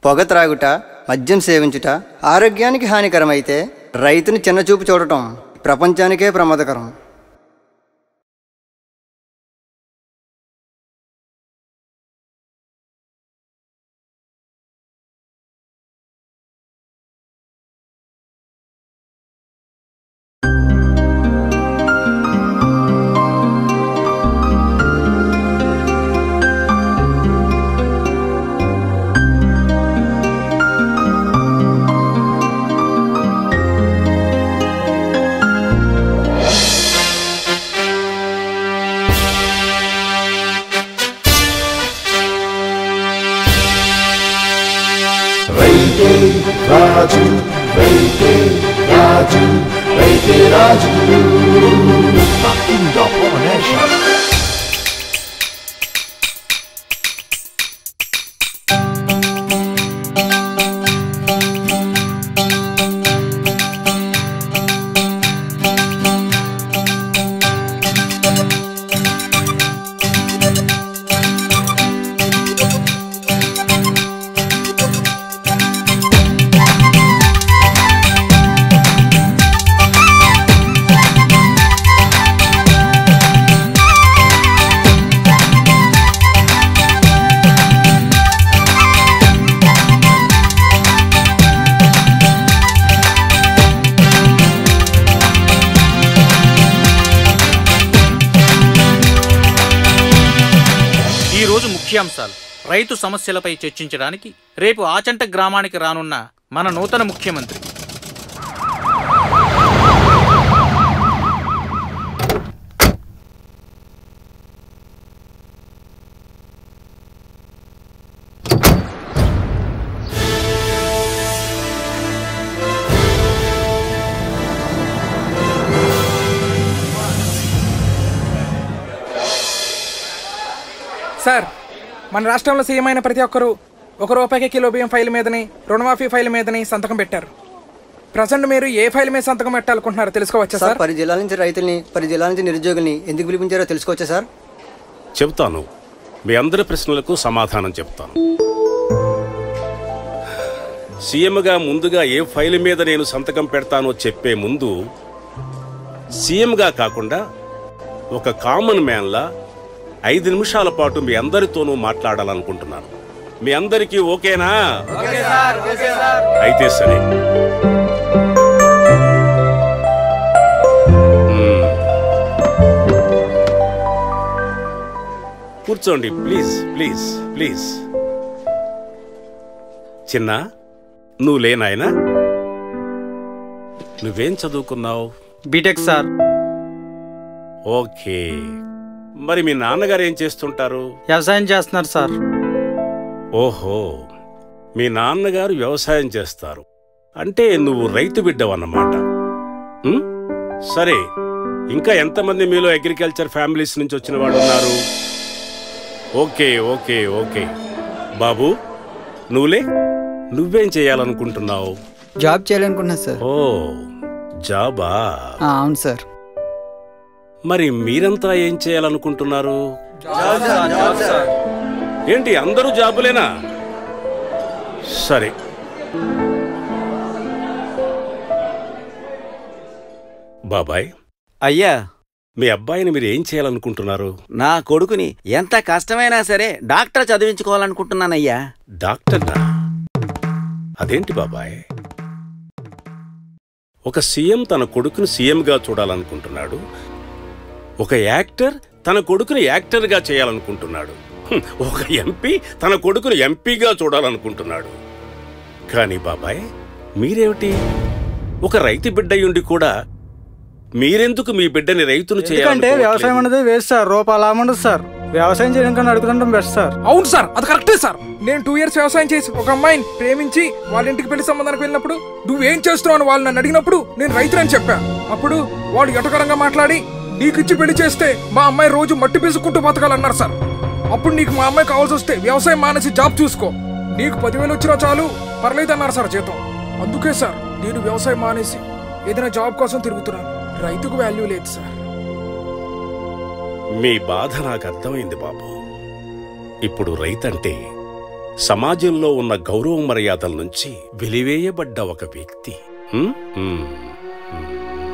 పొగ త్రాగుట మద్యం సేవించుట ఆరోగ్యానికి హానికరమైతే రైతుని చిన్నచూపు చూడటం ప్రపంచానికే ప్రమాదకరం రైతే రాజు రైతే రాజు రైతే రాజు The king of all nations. ఈ రోజు ముఖ్యాంశాలు రైతు సమస్యలపై చర్చించడానికి రేపు ఆచంట గ్రామానికి రానున్న మన నూతన ముఖ్యమంత్రి సార్ మన రాష్ట్రంలో సీఎం అయిన ప్రతి ఒక్కరూ ఒక రూపాయికి కిలో బియ్యం ఫైల్ మీదని రుణమాఫీ ఫైల్ మీదని సంతకం పెట్టారు ప్రజెంట్ మీరు ఏ ఫైల్ మీద సంతకం పెట్టాలనుకుంటున్నారో తెలుసుకోవచ్చా సార్ సార్ పది జిల్లాల నుంచి రైతుల్ని పది జిల్లాల నుంచి నిరుద్యోగుల్ని ఎందుకు పిలిపించారో తెలుసుకోవచ్చా సార్ చెబుతాను మీ అందరి ప్రశ్నలకు సమాధానం చెప్తాను సీఎంగా ముందుగా ఏ ఫైల్ మీద నేను సంతకం పెడతానో చెప్పే ముందు సీఎంగా కాకుండా ఒక కామన్ మ్యాన్లా ఐదు నిమిషాల పాటు మీ అందరితోనూ మాట్లాడాలనుకుంటున్నాను మీ అందరికీ ఓకేనా అయితే సరే మ్మ్. కూర్చోండి ప్లీజ్ ప్లీజ్ ప్లీజ్ చిన్న నువ్వు లేనాయనా నువ్వేం చదువుకున్నావు బీటెక్ సార్ ఓకే మరి మీ నాన్నగారు ఏం చేస్తుంటారు వ్యవసాయం చేస్తున్నారు సార్ ఓహో మీ నాన్నగారు వ్యవసాయం చేస్తారు అంటే నువ్వు రైతు బిడ్డవన్నమాట ఉం? సరే ఇంకా ఎంతమంది మీలో అగ్రికల్చర్ ఫ్యామిలీస్ నుంచి వచ్చిన వాళ్ళు ఉన్నారు ఓకే ఓకే ఓకే బాబు నువ్వులే నువ్వేం చేయాలనుకుంటున్నావు జాబ్ చేయాలనుకుంటున్నా సార్ ఓ జాబా అవును సార్ మరి మీరంతా ఏం చేయాలనుకుంటున్నారు ఏంటి అందరూ జాబులేనా సరే బాబాయ్ అయ్యా మీ అబ్బాయిని మీరు ఏం చేయాలనుకుంటున్నారు నా కొడుకుని ఎంత కష్టమైనా సరే డాక్టర్ చదివించుకోవాలనుకుంటున్నానయ్యా డాక్టర్నా అదేంటి బాబాయ్ ఒక సీఎం తన కొడుకును సీఎంగా చూడాలనుకుంటున్నాడు ఒక యాక్టర్ తన కొడుకుని యాక్టర్గా చేయాలనుకుంటున్నాడు హ్మ్, ఒక ఎంపీ తన కొడుకును ఎంపీగా చూడాలనుకుంటున్నాడు కానీ బాబాయ్ మీరేమిటి ఒక రైతు బిడ్డయుండి కూడా మీరెందుకు మీ బిడ్డని రైతును ఎందుకంటే వ్యవసాయం చేయాలి అనేది వేస్ట్ సార్ రూపాయి లాభం ఉండదు సార్ వ్యవసాయం చేయడం కన్నా అడుగుతుంటాం బెస్ట్ సార్ అవును సార్ అది కరెక్టే సార్ నేను టూ ఇయర్స్ వ్యవసాయం చేసి ఒక అమ్మాయిని ప్రేమించి వాళ్ళ ఇంటికి పెళ్లి సంబంధానికి వెళ్ళినప్పుడు నువ్వేం చేస్తున్నావు అని వాళ్ళు నన్ను అడిగినప్పుడు నేను రైతునని చెప్పా అప్పుడు వాళ్ళు ఎటకరంగా మాట్లాడి నీకు ఇచ్చి పెళ్లి చేస్తే మా అమ్మాయి రోజు మట్టి పీసుకుంటూ బతకాలన్నారు సార్ అప్పుడు నీకు మా అమ్మాయి కావాల్సి వస్తే వ్యవసాయం మానేసి జాబ్ చూసుకో నీకు పదివేలు వచ్చినా చాలు పర్లేదన్నారు సార్ జీతం అందుకే సార్ నేను వ్యవసాయం మానేసి ఏదైనా జాబ్ కోసం తిరుగుతున్నాను రైతుకు వాల్యూ లేదు సార్ మీ బాధ నాకు అర్థమైంది బాబు ఇప్పుడు రైతంటే సమాజంలో ఉన్న గౌరవ మర్యాదల నుంచి వెలివేయబడ్డ ఒక వ్యక్తి హ్మ్? హ్మ్. హ్మ్.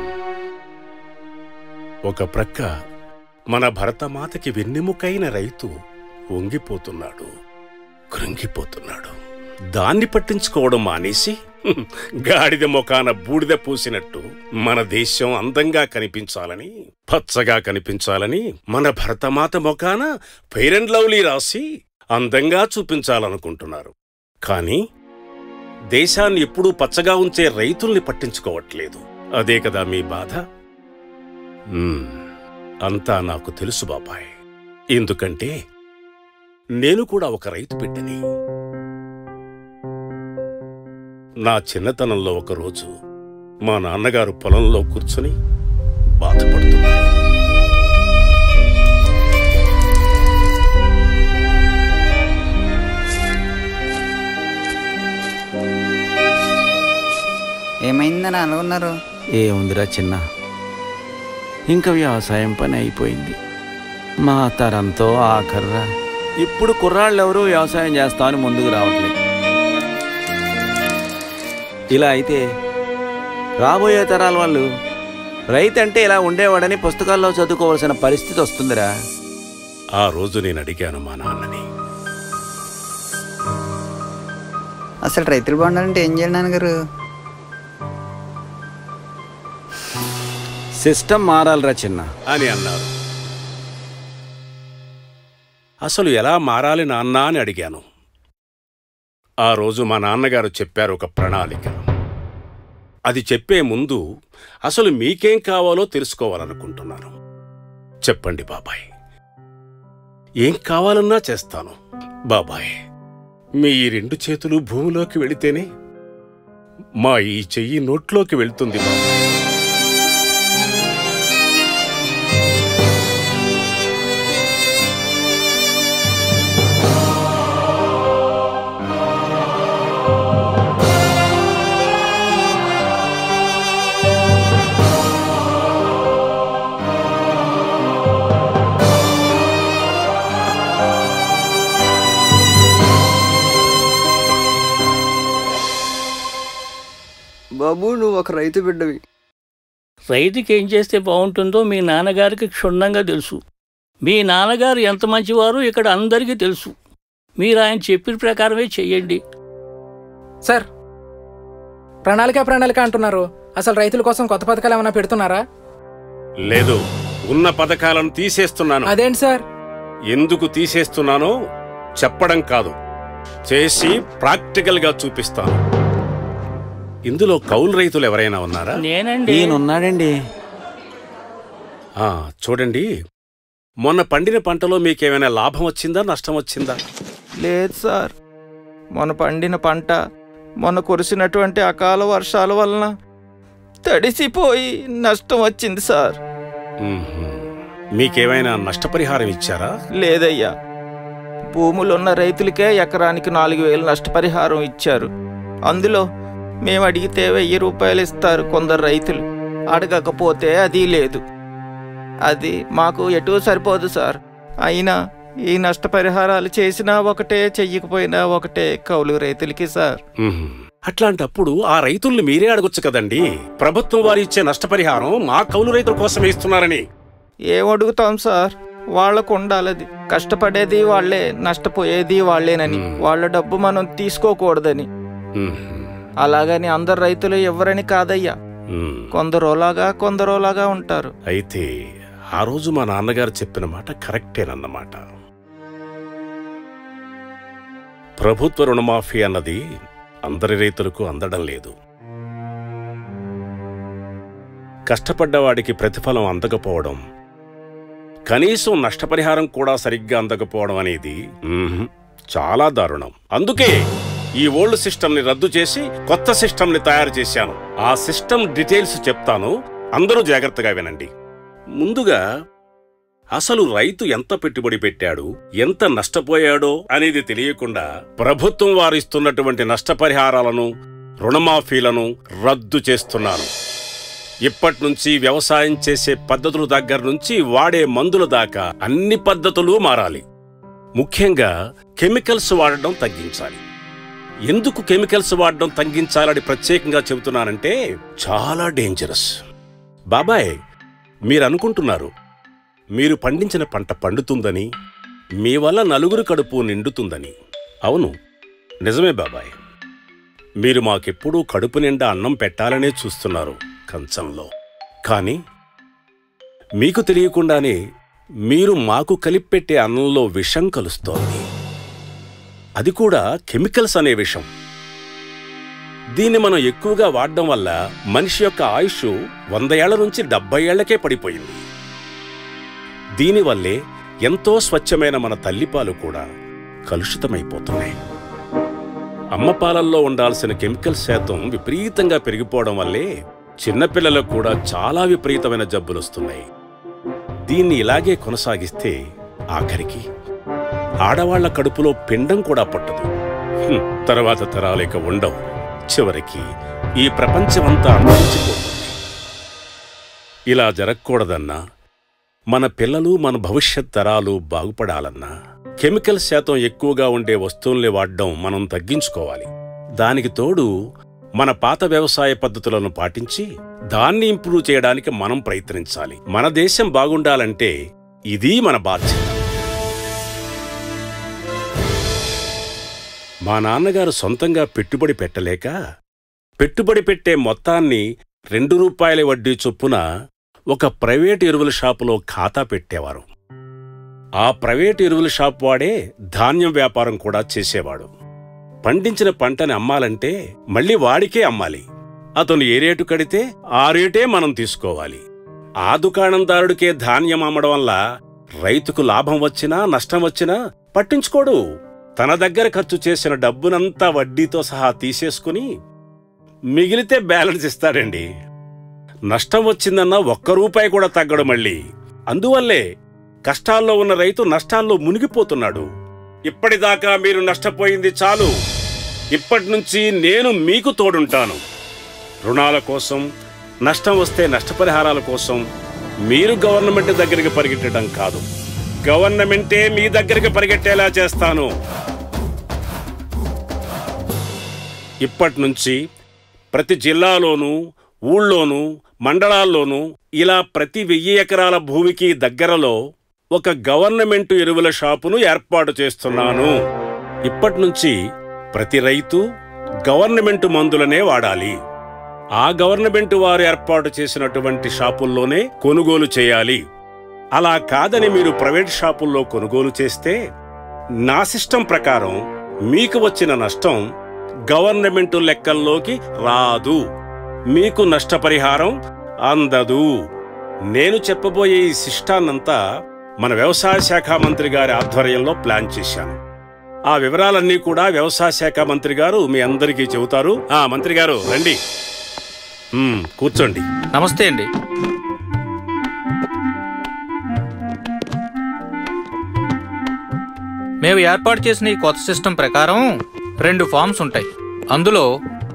ఒక ప్రక్క మన భరతమాతకి వెన్నెముకైన రైతు వంగిపోతున్నాడు కృంగిపోతున్నాడు దాన్ని పట్టించుకోవడం మానేసి హ్మ్, గాడిద మొకాన బూడిద పూసినట్టు మన దేశం అందంగా కనిపించాలని పచ్చగా కనిపించాలని మన భరతమాత మొకాన ఫెయిర్ అండ్ లవ్లీ రాసి అందంగా చూపించాలనుకుంటున్నారు కానీ దేశాన్ని ఎప్పుడూ పచ్చగా ఉంచే రైతుల్ని పట్టించుకోవట్లేదు అదే కదా మీ బాధ మ్మ్. అంతా నాకు తెలుసు బాబాయ్ ఎందుకంటే నేను కూడా ఒక రైతు బిడ్డని నా చిన్నతనంలో ఒకరోజు మా నాన్నగారు పొలంలో కూర్చుని బాధపడుతున్నారు ఏమైందని అనుకున్నారు ఏముందిరా చిన్న ఇంకా వ్యవసాయం పని అయిపోయింది మా తరంతో ఆఖర్రా ఇప్పుడు కుర్రాళ్ళు ఎవరు వ్యవసాయం చేస్తామని ముందుకు రావట్లేదు ఇలా అయితే రాబోయే తరాల వాళ్ళు రైతు అంటే ఇలా ఉండేవాడని పుస్తకాల్లో చదువుకోవాల్సిన పరిస్థితి వస్తుందిరా ఆ రోజు నేను అడిగాను మా నాన్నని అసలు రైతులు బాగుండాలంటే ఏం చేయాలి నాన్నగారు సిస్టమ్ మారాలిరా చిన్న అని అన్నారు అసలు ఎలా మారాలి నాన్న అని అడిగాను ఆ రోజు మా నాన్నగారు చెప్పారు ఒక ప్రణాళిక అది చెప్పే ముందు అసలు మీకేం కావాలో తెలుసుకోవాలనుకుంటున్నాను చెప్పండి బాబాయ్ ఏం కావాలన్నా చేస్తాను బాబాయ్ మీ ఈ రెండు చేతులు భూమిలోకి వెళితేనే మా ఈ చెయ్యి నోట్లోకి వెళ్తుంది బాబాయ్ బాబు నువ్వు ఒక రైతు బిడ్డవి రైతుకి ఏం చేస్తే బాగుంటుందో మీ నాన్నగారికి క్షుణ్ణంగా తెలుసు మీ నాన్నగారు ఎంత మంచివారో ఇక్కడ అందరికీ తెలుసు మీరు ఆయన చెప్పిన ప్రకారమే చెయ్యండి సార్ ప్రణాళిక ప్రణాళిక అంటున్నారు అసలు రైతుల కోసం కొత్త పథకాలు ఏమైనా పెడుతున్నారా లేదు ఉన్న పథకాలను తీసేస్తున్నాను అదేంటి సార్ ఎందుకు తీసేస్తున్నానో చెప్పడం కాదు చేసి ప్రాక్టికల్ గా చూపిస్తాను ఇందులో కౌలు రైతులు ఎవరైనా ఉన్నారా నేనండి ఈయనున్నాడండి ఆ చూడండి మొన్న పండిన పంటలో మీకేమైనా లాభం వచ్చిందా నష్టం వచ్చిందా లేదు సార్ మొన్న పండిన పంట మొన్న కురిసినటువంటి అకాల వర్షాల వలన తడిసిపోయి నష్టం వచ్చింది సార్ మ్మ్హ్మ్. మీకేమైనా నష్టపరిహారం ఇచ్చారా లేదయ్యా భూములున్న రైతులకే ఎకరానికి నాలుగు వేలు నష్టపరిహారం ఇచ్చారు అందులో మేము అడిగితే వెయ్యి రూపాయలు ఇస్తారు కొందరు రైతులు అడగకపోతే అది లేదు అది మాకు ఎటు సరిపోదు సార్ అయినా ఈ నష్టపరిహారాలు చేసినా ఒకటే చెయ్యకపోయినా ఒకటే కౌలు రైతులకి సార్ మ్మ్హ్మ్. అట్లాంటప్పుడు ఆ రైతుల్ని మీరే అడగొచ్చు కదండి ప్రభుత్వం వారు ఇచ్చే నష్టపరిహారం మా కౌలు రైతుల కోసమే ఇస్తున్నారని ఏం అడుగుతాం సార్ వాళ్ళకు ఉండాలది కష్టపడేది వాళ్ళే నష్టపోయేది వాళ్ళేనని వాళ్ళ డబ్బు మనం తీసుకోకూడదని మ్మ్హ్మ్. అలాగని అందరు రైతులు ఎవరని కాదయ్యా మ్మ్. కొందరోలాగా కొందరోలాగా ఉంటారు అయితే ఆ రోజు మా నాన్నగారు చెప్పిన మాట కరెక్టేనన్నమాట ప్రభుత్వ రుణమాఫీ అన్నది అందరి రైతులకు అందడం లేదు కష్టపడ్డవాడికి ప్రతిఫలం అందకపోవడం కనీసం నష్టపరిహారం కూడా సరిగ్గా అందకపోవడం అనేది మ్మ్హ్, చాలా దారుణం అందుకే ఈ ఓల్డ్ సిస్టమ్ని రద్దు చేసి కొత్త సిస్టమ్ని తయారు చేశాను ఆ సిస్టమ్ డీటెయిల్స్ చెప్తాను అందరూ జాగ్రత్తగా వినండి ముందుగా అసలు రైతు ఎంత పెట్టుబడి పెట్టాడు ఎంత నష్టపోయాడో అనేది తెలియకుండా ప్రభుత్వం వారిస్తున్నటువంటి నష్టపరిహారాలను రుణమాఫీలను రద్దు చేస్తున్నాను ఇప్పట్నుంచి వ్యవసాయం చేసే పద్ధతుల దగ్గర నుంచి వాడే మందుల దాకా అన్ని పద్ధతులు మారాలి ముఖ్యంగా కెమికల్స్ వాడడం తగ్గించాలి ఎందుకు కెమికల్స్ వాడడం తగ్గించాలని ప్రత్యేకంగా చెబుతున్నానంటే చాలా డేంజరస్ బాబాయ్ మీరు అనుకుంటున్నారు మీరు పండించిన పంట పండుతుందని మీ వల్ల నలుగురు కడుపు నిండుతుందని అవును నిజమే బాబాయ్ మీరు మాకెప్పుడూ కడుపు నిండా అన్నం పెట్టాలనే చూస్తున్నారు కంచంలో కానీ మీకు తెలియకుండానే మీరు మాకు కలిపెట్టే అన్నంలో విషం కలుస్తోంది అది కూడా కెమికల్స్ అనే విషం దీన్ని మనం ఎక్కువగా వాడడం వల్ల మనిషి యొక్క ఆయుష్ వంద ఏళ్ల నుంచి డెబ్బై ఏళ్లకే పడిపోయింది దీనివల్లే ఎంతో స్వచ్ఛమైన మన తల్లిపాలు కూడా కలుషితమైపోతున్నాయి అమ్మ పాలల్లో ఉండాల్సిన కెమికల్ శాతం విపరీతంగా పెరిగిపోవడం వల్లే చిన్నపిల్లలకు కూడా చాలా విపరీతమైన జబ్బులు వస్తున్నాయి దీన్ని ఇలాగే కొనసాగిస్తే ఆఖరికి ఆడవాళ్ల కడుపులో పిండం కూడా పట్టదు హ్మ్, తర్వాత తరాలిక ఉండవు చివరికి ఈ ప్రపంచమంతా అంతరించిపోతుంది ఇలా జరగకూడదన్నా మన పిల్లలు మన భవిష్యత్ తరాలు బాగుపడాలన్నా కెమికల్ శాతం ఎక్కువగా ఉండే వస్తువుల్ని వాడడం మనం తగ్గించుకోవాలి దానికి తోడు మన పాత వ్యవసాయ పద్ధతులను పాటించి దాన్ని ఇంప్రూవ్ చేయడానికి మనం ప్రయత్నించాలి మన దేశం బాగుండాలంటే ఇది మన బాధ్యత మా నాన్నగారు సొంతంగా పెట్టుబడి పెట్టలేక పెట్టుబడి పెట్టే మొత్తాన్ని రెండు రూపాయల వడ్డీ చొప్పున ఒక ప్రైవేటు ఎరువుల షాపులో ఖాతా పెట్టేవారు ఆ ప్రైవేటు ఎరువుల షాప్ వాడే ధాన్యం వ్యాపారం కూడా చేసేవాడు పండించిన పంటని అమ్మాలంటే మళ్ళీ వాడికే అమ్మాలి అతను ఏ రేటు కడితే ఆ రేటే మనం తీసుకోవాలి ఆ దుకాణందారుడికే ధాన్యం అమ్మడం వల్ల రైతుకు లాభం వచ్చినా నష్టం వచ్చినా పట్టించుకోడు తన దగ్గర ఖర్చు చేసిన డబ్బునంతా వడ్డీతో సహా తీసేసుకుని మిగిలితే బ్యాలెన్స్ ఇస్తాడండి నష్టం వచ్చిందన్నా ఒక్క రూపాయి కూడా తగ్గడు మళ్ళీ అందువల్లే కష్టాల్లో ఉన్న రైతు నష్టాల్లో మునిగిపోతున్నాడు ఇప్పటిదాకా మీరు నష్టపోయింది చాలు ఇప్పటి నుంచి నేను మీకు తోడుంటాను రుణాల కోసం నష్టం వస్తే నష్టపరిహారాల కోసం మీరు గవర్నమెంట్ దగ్గరికి పరిగెట్టడం కాదు గవర్నమెంటే మీ దగ్గరికి పరిగెట్టేలా చేస్తాను ఇప్పటి నుంచి ప్రతి జిల్లాలోనూ ఊళ్ళోనూ మండలాల్లోనూ ఇలా ప్రతి వెయ్యి ఎకరాల భూమికి దగ్గరలో ఒక గవర్నమెంటు ఎరువుల షాపును ఏర్పాటు చేస్తున్నాను ఇప్పటి నుంచి ప్రతి రైతు గవర్నమెంటు మందులనే వాడాలి ఆ గవర్నమెంట్ వారు ఏర్పాటు చేసినటువంటి షాపుల్లోనే కొనుగోలు చేయాలి అలా కాదని మీరు ప్రైవేట్ షాపుల్లో కొనుగోలు చేస్తే నా సిస్టం ప్రకారం మీకు వచ్చిన నష్టం గవర్నమెంటు లెక్కల్లోకి రాదు మీకు నష్టపరిహారం అందదు నేను చెప్పబోయే ఈ శిష్టాన్నంతా మన వ్యవసాయ శాఖ మంత్రి గారి ఆధ్వర్యంలో ప్లాన్ చేశాను ఆ వివరాలన్నీ కూడా వ్యవసాయ శాఖ మంత్రి గారు మీ అందరికీ చెబుతారు ఆ మంత్రి గారు రండి మ్మ్, కూర్చోండి నమస్తే అండి మేము ఏర్పాటు చేసిన ఈ కొత్త సిస్టమ్ ప్రకారం రెండు ఫామ్స్ ఉంటాయి అందులో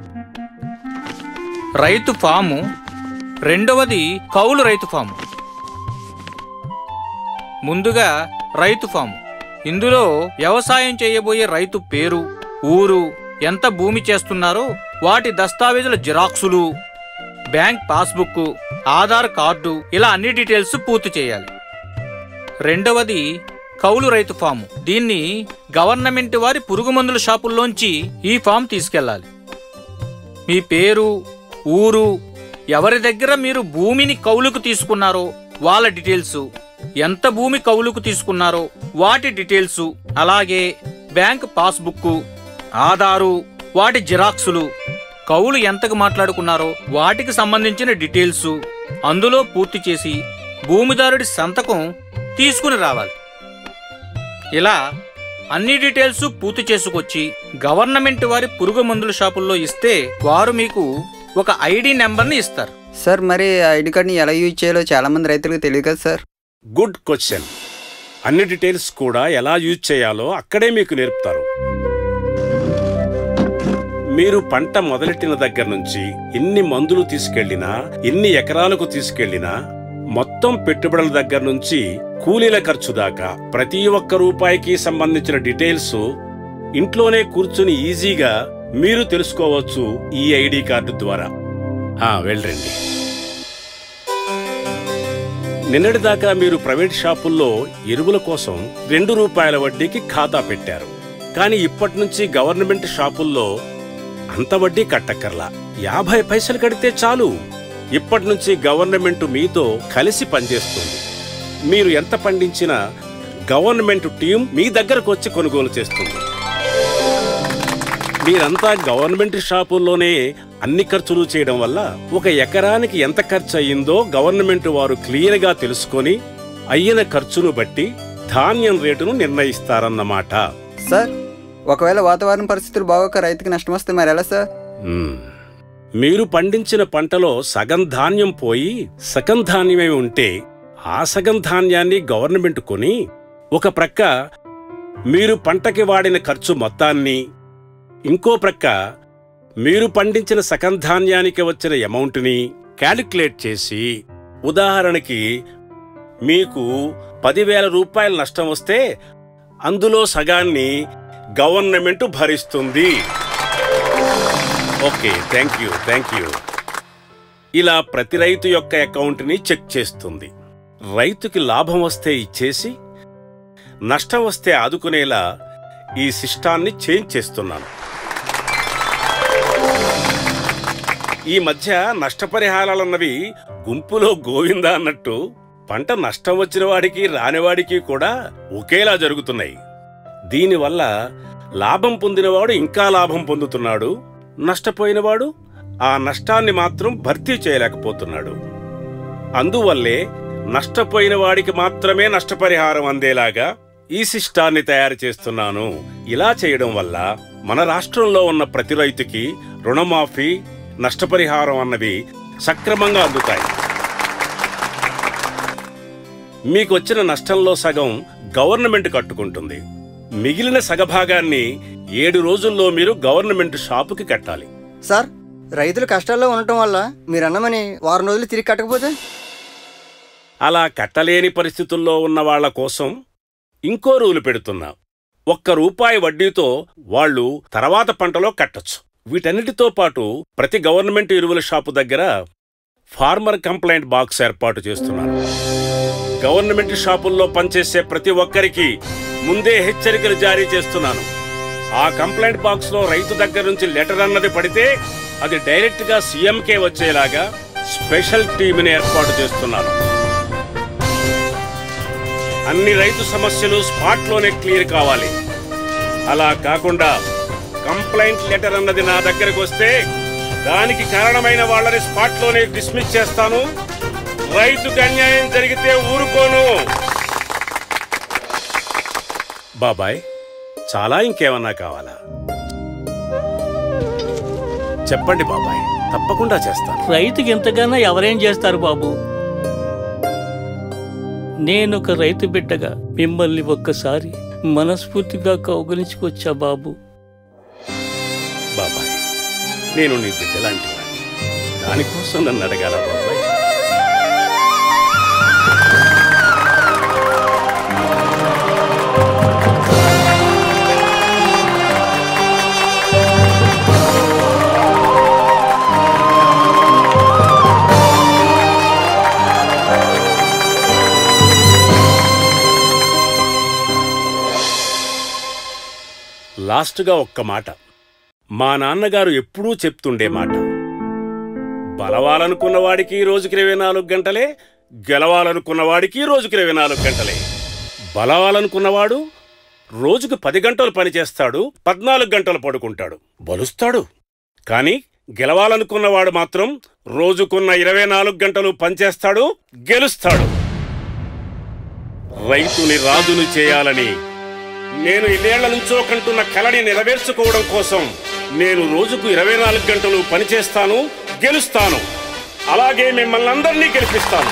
రైతు ఫాము రెండవది కౌలు రైతు ఫాము ముందుగా రైతు ఫాము ఇందులో వ్యవసాయం చేయబోయే రైతు పేరు ఊరు ఎంత భూమి చేస్తున్నారో వాటి దస్తావేజుల జిరాక్సులు బ్యాంక్ పాస్బుక్ ఆధార్ కార్డు ఇలా అన్ని డీటెయిల్స్ పూర్తి చేయాలి రెండవది కౌలు రైతు ఫాము దీన్ని గవర్నమెంట్ వారి పురుగు మందుల షాపుల్లోంచి ఈ ఫామ్ తీసుకెళ్ళాలి మీ పేరు ఊరు ఎవరి దగ్గర మీరు భూమిని కౌలుకు తీసుకున్నారో వాళ్ళ డీటెయిల్స్ ఎంత భూమి కౌలుకు తీసుకున్నారో వాటి డీటెయిల్స్ అలాగే బ్యాంక్ పాస్బుక్ ఆధారు వాటి జిరాక్సులు కౌలు ఎంతకు మాట్లాడుకున్నారో వాటికి సంబంధించిన డీటెయిల్స్ అందులో పూర్తి చేసి భూమిదారుడి సంతకం తీసుకుని రావాలి ఇలా అన్ని డీటెయిల్స్ పూర్తి చేసుకొచ్చి గవర్నమెంట్ వారి పురుగు మందుల షాపుల్లో ఇస్తే వారు మీకు ఒక ఐడి నెంబర్ని ఇస్తారు సార్ మరి ఐడి కార్డ్ని ఎలా యూజ్ చేయాలో చాలా మంది రైతులకు తెలియదు కదా సార్ గుడ్ క్వశ్చన్ అన్ని డీటెయిల్స్ కూడా ఎలా యూజ్ చేయాలో అక్కడే మీకు నేర్పుతారు మీరు పంట మొదలెట్టిన దగ్గర నుంచి ఎన్ని మందులు తీసుకెళ్లినా ఎన్ని ఎకరాలకు తీసుకెళ్లినా మొత్తం పెట్టుబడుల దగ్గర నుంచి కూలీల ఖర్చు దాకా ప్రతి ఒక్క రూపాయికి సంబంధించిన డీటెయిల్స్ ఇంట్లోనే కూర్చుని ఈజీగా మీరు తెలుసుకోవచ్చు ఈ ఐడి కార్డు ద్వారా ఆ, వెళ్ళండి నిన్నటిదాకా మీరు ప్రైవేట్ షాపుల్లో ఎరువుల కోసం రెండు రూపాయల వడ్డీకి ఖాతా పెట్టారు కానీ ఇప్పటి నుంచి గవర్నమెంట్ షాపుల్లో అంత వడ్డీ కట్టక్కర్లా యాభై పైసలు కడితే చాలు ఇప్పటి నుంచి గవర్నమెంట్ మీతో కలిసి పనిచేస్తుంది మీరు ఎంత పండించినా గవర్నమెంట్ టీం మీ దగ్గరకు వచ్చి కొనుగోలు చేస్తుంది మీరంతా గవర్నమెంట్ షాపుల్లోనే అన్ని ఖర్చులు చేయడం వల్ల ఒక ఎకరానికి ఎంత ఖర్చు అయ్యిందో గవర్నమెంట్ వారు క్లియర్గా తెలుసుకొని అయ్యిన ఖర్చును బట్టి ధాన్యం రేటును నిర్ణయిస్తారన్నమాట సార్ ఒకవేళ వాతావరణ పరిస్థితులు బాగోక రైతుకి నష్టం వస్తే మరి ఎలా సార్ మ్మ్. మీరు పండించిన పంటలో సగం ధాన్యం పోయి సగం ధాన్యమే ఉంటే ఆ సగం ధాన్యాన్ని గవర్నమెంట్ కొని ఒక ప్రక్క మీరు పంటకి వాడిన ఖర్చు మొత్తాన్ని ఇంకో ప్రక్క మీరు పండించిన సగం ధాన్యానికి వచ్చిన అమౌంట్ని క్యాలిక్యులేట్ చేసి ఉదాహరణకి మీకు పదివేల రూపాయల నష్టం వస్తే అందులో సగాన్ని గవర్నమెంట్ భరిస్తుంది okay thank you thank you ఇలా ప్రతి రైతు యొక్క అకౌంట్ని చెక్ చేస్తుంది రైతుకి లాభం వస్తే ఇచ్చేసి నష్టం వస్తే ఆదుకునేలా ఈ సిస్టాన్ని చేంజ్ చేస్తున్నాను ఈ మధ్య నష్టపరిహారాలన్నవి గుంపులో గోవిందా అన్నట్టు పంట నష్టం వచ్చిన వాడికి రానివాడికి కూడా ఒకేలా జరుగుతున్నాయి దీనివల్ల లాభం పొందినవాడు ఇంకా లాభం పొందుతున్నాడు నష్టపోయినవాడు ఆ నష్టాన్ని మాత్రం భర్తీ చేయలేకపోతున్నాడు అందువల్లే నష్టపోయిన వాడికి మాత్రమే నష్టపరిహారం అందేలాగా ఈ సిస్టాన్ని తయారు చేస్తున్నాను ఇలా చేయడం వల్ల మన రాష్ట్రంలో ఉన్న ప్రతి రైతుకి రుణమాఫీ నష్టపరిహారం అన్నవి సక్రమంగా అందుతాయి మీకొచ్చిన నష్టంలో సగం గవర్నమెంట్ కట్టుకుంటుంది మిగిలిన సగభాగాన్ని ఏడు రోజుల్లో మీరు గవర్నమెంట్ షాపుకి కట్టాలి సార్ రైతులు కష్టాల్లో ఉండటం వల్ల మీరు అన్నమని వారం రోజులు తిరిగి కట్టకపోతే అలా కట్టలేని పరిస్థితుల్లో ఉన్న వాళ్ళ కోసం ఇంకో రూలు పెడుతున్నా ఒక్క రూపాయి వడ్డీతో వాళ్ళు తర్వాత పంటలో కట్టొచ్చు వీటన్నిటితో పాటు ప్రతి గవర్నమెంట్ ఎరువుల షాపు దగ్గర ఫార్మర్ కంప్లైంట్ బాక్స్ ఏర్పాటు చేస్తున్నారు గవర్నమెంట్ షాపుల్లో పనిచేసే ప్రతి ఒక్కరికి ముందే హెచ్చరికలు జారీ చేస్తున్నాను ఆ కంప్లైంట్ బాక్స్ లో రైతు దగ్గర నుంచి లెటర్ అన్నది పడితే అది డైరెక్ట్ గా సీఎంకే వచ్చేలాగా స్పెషల్ టీంని ఏర్పాటు చేస్తున్నాను అన్ని రైతు సమస్యలు స్పాట్ లోనే క్లియర్ కావాలి అలా కాకుండా కంప్లైంట్ లెటర్ అన్నది నా దగ్గరకు వస్తే దానికి కారణమైన వాళ్ళని స్పాట్ లోనే డిస్మిస్ చేస్తాను రైతుకు అన్యాయం జరిగితే ఊరుకోను బాబాయ్ చాలా ఇంకేమన్నా కావాలా చెప్పండి బాబాయ్ తప్పకుండా చేస్తాను రైతుకి ఇంతకన్నా ఎవరేం చేస్తారు బాబు నేనొక రైతు బిడ్డగా మిమ్మల్ని ఒక్కసారి మనస్ఫూర్తిగా కౌగులించుకొచ్చా బాబు బాబాయ్ నేను నీ బిడ్డలాంటి వాడిని దానికోసం నన్ను అడగాల బాబాయ్ లాస్ట్గా ఒక్క మాట మా నాన్నగారు ఎప్పుడూ చెప్తుండే మాట బలవాలనుకున్న వాడికి రోజుకి ఇరవై నాలుగు గంటలే గెలవాలనుకున్న వాడికి రోజుకి ఇరవై నాలుగు గంటలే బలవాలనుకున్నవాడు రోజుకు పది గంటలు పనిచేస్తాడు పద్నాలుగు గంటలు పడుకుంటాడు బలుస్తాడు కానీ గెలవాలనుకున్నవాడు మాత్రం రోజుకున్న ఇరవై నాలుగు గంటలు పనిచేస్తాడు గెలుస్తాడు రైతుని రాజుని చేయాలని నేను ఇన్నేళ్ల నుంచో కంటున్న కలని నెరవేర్చుకోవడం కోసం నేను రోజుకు ఇరవై నాలుగు గంటలు పనిచేస్తాను గెలుస్తాను అలాగే మిమ్మల్ని అందరినీ గెలిపిస్తాను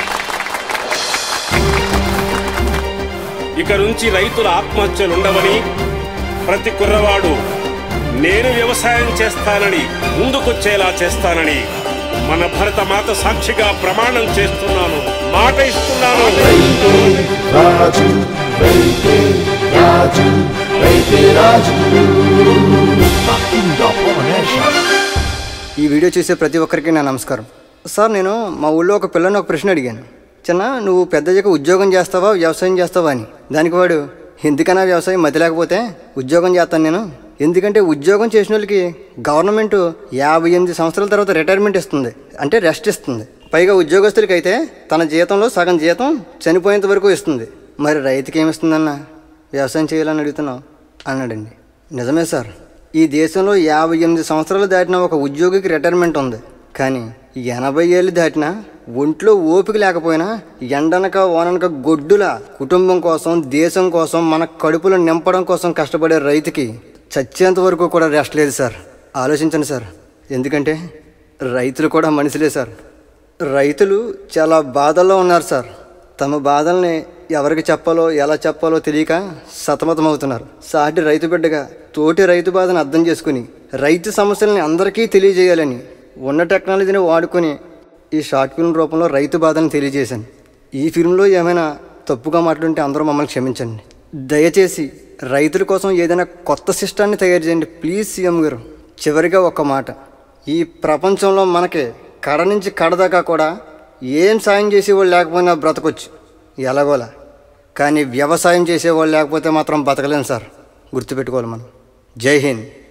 ఇక నుంచి రైతుల ఆత్మహత్యలుండవని ప్రతి కుర్రవాడు నేను వ్యవసాయం చేస్తానని ముందుకొచ్చేలా చేస్తానని మన భరత మాత సాక్షిగా ప్రమాణం చేస్తున్నాను మాట ఇస్తున్నాను రాజు రైతే రాజు రైతే రాజు Makinda Pomanesha. ఈ వీడియో చూసే ప్రతి ఒక్కరికి నా నమస్కారం సార్ నేను మా ఊళ్ళో ఒక పిల్లని ఒక ప్రశ్న అడిగాను చిన్న నువ్వు పెద్దయ్యాక ఉద్యోగం చేస్తావా వ్యవసాయం చేస్తావా అని దానికి వాడు ఎందుకన్నా వ్యవసాయం మతి లేకపోతే ఉద్యోగం చేస్తాను నేను ఎందుకంటే ఉద్యోగం చేసిన వాళ్ళకి గవర్నమెంట్ యాభై ఎనిమిది సంవత్సరాల తర్వాత రిటైర్మెంట్ ఇస్తుంది అంటే రెస్ట్ ఇస్తుంది పైగా ఉద్యోగస్తులకి అయితే తన జీతంలో సగం జీతం చనిపోయేంత వరకు ఇస్తుంది మరి రైతుకి ఏమిస్తుందన్న వ్యవసాయం చేయాలని అడుగుతున్నావు అన్నాడండి నిజమే సార్ ఈ దేశంలో యాభై ఎనిమిది సంవత్సరాలు దాటిన ఒక ఉద్యోగికి రిటైర్మెంట్ ఉంది కానీ ఎనభై ఏళ్ళు దాటినా ఒంట్లో ఓపిక లేకపోయినా ఎండనక ఓననక గొడ్డుల కుటుంబం కోసం దేశం కోసం మన కడుపులు నింపడం కోసం కష్టపడే రైతుకి చచ్చేంత వరకు కూడా రెస్ట్ లేదు సార్ ఆలోచించండి సార్ ఎందుకంటే రైతులు కూడా మనుషులే సార్ రైతులు చాలా బాధల్లో ఉన్నారు సార్ తమ బాధల్ని ఎవరికి చెప్పాలో ఎలా చెప్పాలో తెలియక సతమతమవుతున్నారు సాటి రైతు బిడ్డగా తోటి రైతు బాధను అర్థం చేసుకుని రైతు సమస్యల్ని అందరికీ తెలియజేయాలని ఉన్న టెక్నాలజీని వాడుకొని ఈ షార్ట్ ఫిల్మ్ రూపంలో రైతు బాధను తెలియజేశాను ఈ ఫిల్మ్లో ఏమైనా తప్పుగా మాట్లాడుంటే అందరూ మమ్మల్ని క్షమించండి దయచేసి రైతుల కోసం ఏదైనా కొత్త సిస్టాన్ని తయారు చేయండి ప్లీజ్ సీఎం గారు చివరిగా ఒక్క మాట ఈ ప్రపంచంలో మనకి కడ నుంచి కడదాకా కూడా ఏం సాయం చేసేవాళ్ళు లేకపోయినా బ్రతకొచ్చు ఎలాగోలా కానీ వ్యవసాయం చేసేవాళ్ళు లేకపోతే మాత్రం బతకలేం సార్ గుర్తుపెట్టుకోవాలి మనం జై హింద్